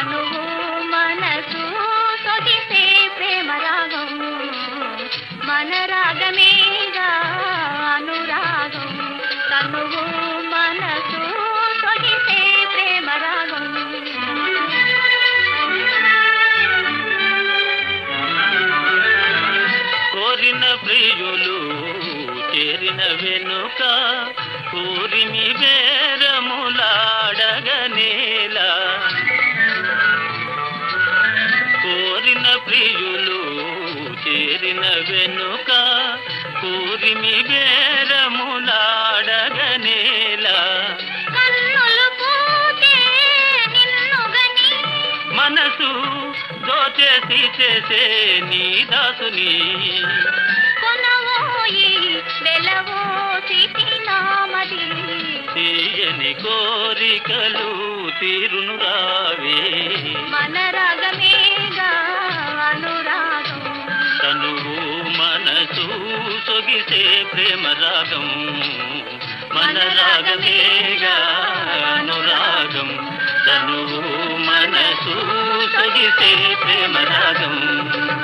తనువు మనసు సొగిసే ప్రేమ రాగం మన రాగమేగా అనురాగం తనువు మనసు సొగిసే ప్రేమ రాగం కోరిన ప్రియులు చేరిన వెనుక కూరిమి బేరములాడగనేలా కోరిన ప్రియులు చేరిన వెనుక కూరిమి బేరములాడగనేలా కన్నులు పూతే నిన్నుగని మనసు దోచేసి చేసే నీ దాసుని కొనవోయి వెలవో నామది తీయని కోరికలు తీరును రావే మన రాగమేగా అనురాగం తనువు మనసు సొగిసే ప్రేమ రాగం మన రాగమేగా అనురాగం తనువు మనసు సొగిసే ప్రేమ రాగం